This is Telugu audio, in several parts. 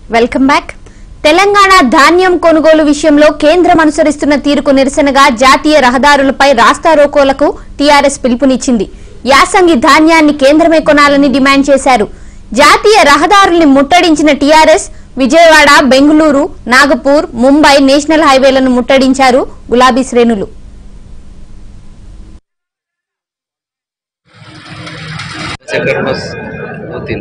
వెల్కమ్ బ్యాక్ తెలంగాణ ధాన్యం కొనుగోలు విషయంలో కేంద్రం అనుసరిస్తున్న తీరుకు నిరసనగా జాతీయ రహదారులపై రాస్తా రోకోలకు టీఆర్ఎస్ పిలుపునిచ్చింది యాసంగి ధాన్యాన్ని కేంద్రమే కొనాలని డిమాండ్ చేశారు జాతీయ రహదారుల్ని ముట్టడించిన టీఆర్ఎస్ విజయవాడ బెంగళూరు నాగపూర్ ముంబై నేషనల్ హైవేలను ముట్టడించారు గులాబీ శ్రేణులు चक्कर बस दो तीन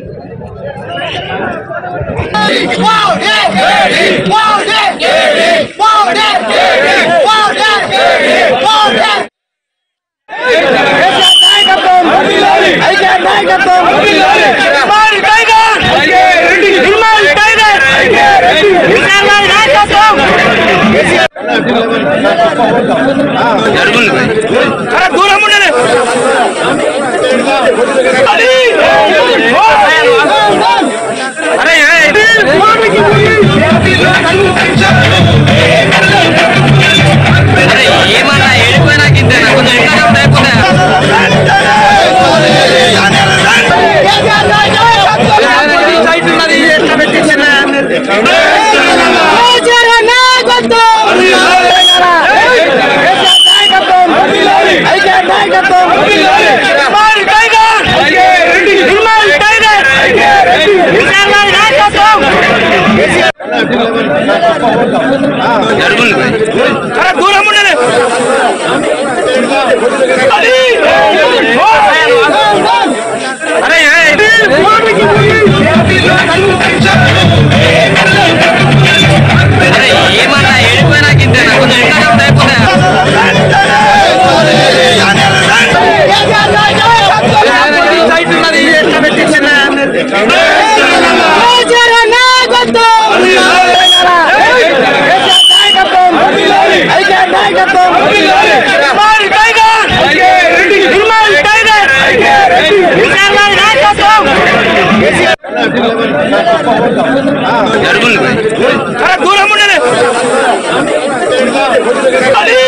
జరుగుంది అరే ఏమన్నా వెళ్ళిపోయినాక ఇంతేనా కొంచెం ఇంకా అయిపోతా సైట్ ఉన్నది ఎట్లా పెట్టించిన జరుగుంది అరే అరే ఏమన్నా వెళ్ళిపోయినాక ఇంతేనా కొంచెం ఇంకా అయిపోతా సైట్ ఉన్నది ఎట్లా పెట్టించిన జరుగుంది దూరం ఉండలే